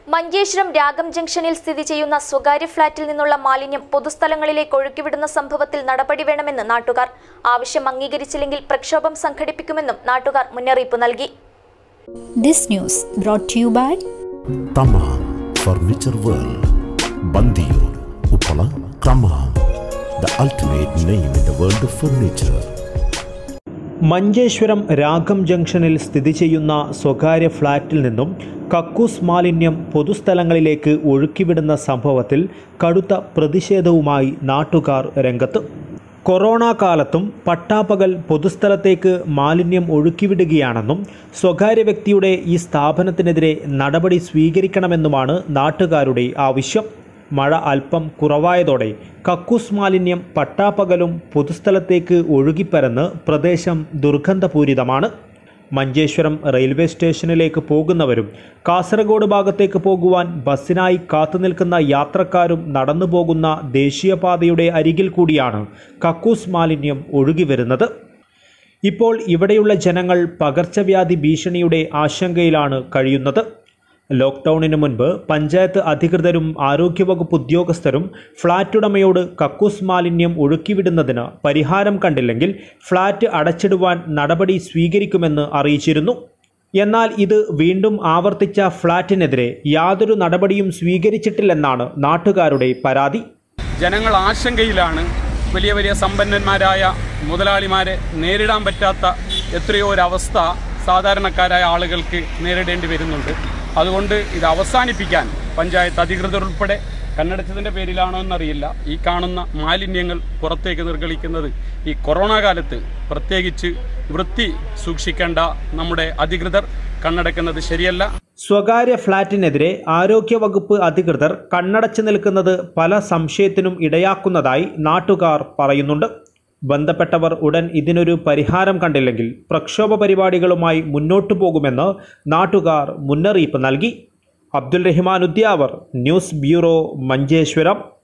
മഞ്ചേശ്വരം രാഗം ജംഗ്ഷനിൽ സ്ഥിതി ചെയ്യുന്ന സ്വകാര്യ ഫ്ളാറ്റിൽ നിന്നുള്ള മാലിന്യം പൊതുസ്ഥലങ്ങളിലേക്ക് ഒഴുക്കിവിടുന്ന സംഭവത്തിൽ നടപടി വേണമെന്ന് നാട്ടുകാർ ആവശ്യം അംഗീകരിച്ചില്ലെങ്കിൽ പ്രക്ഷോഭം സംഘടിപ്പിക്കുമെന്നും നാട്ടുകാർ മുന്നറിയിപ്പ് നൽകി This news brought to you by Thamam furniture world Bandiyur Uppala Thamam the ultimate name in the world of furniture Manjeshwaram Ragam ജംഗ്ഷനിൽ സ്ഥിതി ചെയ്യുന്ന സ്വകാര്യ ഫ്ളാറ്റിൽ നിന്നും കക്കൂസ് മാലിന്യം പൊതുസ്ഥലങ്ങളിലേക്ക് ഒഴുക്കിവിടുന്ന സംഭവത്തിൽ കടുത്ത പ്രതിഷേധവുമായി നാട്ടുകാർ രംഗത്ത് കൊറോണ കാലത്തും പട്ടാപ്പകൽ പൊതുസ്ഥലത്തേക്ക് മാലിന്യം ഒഴുക്കിവിടുകയാണെന്നും സ്വകാര്യ വ്യക്തിയുടെ ഈ സ്ഥാപനത്തിനെതിരെ നടപടി സ്വീകരിക്കണമെന്നുമാണ് നാട്ടുകാരുടെ ആവശ്യം മഴ അല്പം കുറവായതോടെ കക്കൂസ് മാലിന്യം പട്ടാപ്പകലും പൊതുസ്ഥലത്തേക്ക് ഒഴുകിപ്പരന്ന് പ്രദേശം ദുർഗന്ധപൂരിതമാണ് മഞ്ചേശ്വരം റെയിൽവേ സ്റ്റേഷനിലേക്ക് പോകുന്നവരും കാസർഗോഡ് ഭാഗത്തേക്ക് പോകുവാൻ ബസ്സിനായി കാത്തുനിൽക്കുന്ന യാത്രക്കാരും നടന്നു പോകുന്ന ദേശീയപാതയുടെ അരികിൽ കൂടിയാണ് കക്കൂസ് മാലിന്യം ഒഴുകി വരുന്നത് ഇപ്പോൾ ഇവിടെയുള്ള ജനങ്ങൾ പകർച്ചവ്യാധി ഭീഷണിയുടെ ആശങ്കയിലാണ് കഴിയുന്നത് ലോക്ക്ഡൌണിന് മുൻപ് പഞ്ചായത്ത് അധികൃതരും ആരോഗ്യവകുപ്പ് ഉദ്യോഗസ്ഥരും ഫ്ളാറ്റ് ഉടമയോട് കക്കൂസ് മാലിന്യം ഒഴുക്കിവിടുന്നതിന് പരിഹാരം കണ്ടില്ലെങ്കിൽ ഫ്ളാറ്റ് അടച്ചിടുവാൻ നടപടി സ്വീകരിക്കുമെന്ന് അറിയിച്ചിരുന്നു എന്നാൽ ഇത് വീണ്ടും ആവർത്തിച്ച ഫ്ളാറ്റിനെതിരെ യാതൊരു നടപടിയും സ്വീകരിച്ചിട്ടില്ലെന്നാണ് നാട്ടുകാരുടെ പരാതി ജനങ്ങൾ ആശങ്കയിലാണ് വലിയ വലിയ സമ്പന്നന്മാരായ മുതലാളിമാരെ നേരിടാൻ പറ്റാത്ത എത്രയോ ഒരവസ്ഥ സാധാരണക്കാരായ ആളുകൾക്ക് നേരിടേണ്ടി വരുന്നുണ്ട് അതുകൊണ്ട് ഇത് അവസാനിപ്പിക്കാൻ പഞ്ചായത്ത് അധികൃതർ ഉൾപ്പെടെ കണ്ണടച്ചതിൻ്റെ പേരിലാണോ എന്നറിയില്ല ഈ കാണുന്ന മാലിന്യങ്ങൾ പുറത്തേക്ക് നിർഗളിക്കുന്നത് ഈ കൊറോണ കാലത്ത് പ്രത്യേകിച്ച് വൃത്തി സൂക്ഷിക്കേണ്ട നമ്മുടെ അധികൃതർ കണ്ണടക്കുന്നത് ശരിയല്ല സ്വകാര്യ ഫ്ളാറ്റിനെതിരെ ആരോഗ്യവകുപ്പ് അധികൃതർ കണ്ണടച്ചു നിൽക്കുന്നത് പല സംശയത്തിനും ഇടയാക്കുന്നതായി നാട്ടുകാർ പറയുന്നുണ്ട് ബന്ധപ്പെട്ടവർ ഉടൻ ഇതിനൊരു പരിഹാരം കണ്ടില്ലെങ്കിൽ പ്രക്ഷോഭ പരിപാടികളുമായി മുന്നോട്ടു പോകുമെന്ന് നാട്ടുകാർ മുന്നറിയിപ്പ് നൽകി അബ്ദുൽ റഹ്മാൻ ഉദ്യാവർ ന്യൂസ് ബ്യൂറോ മഞ്ചേശ്വരം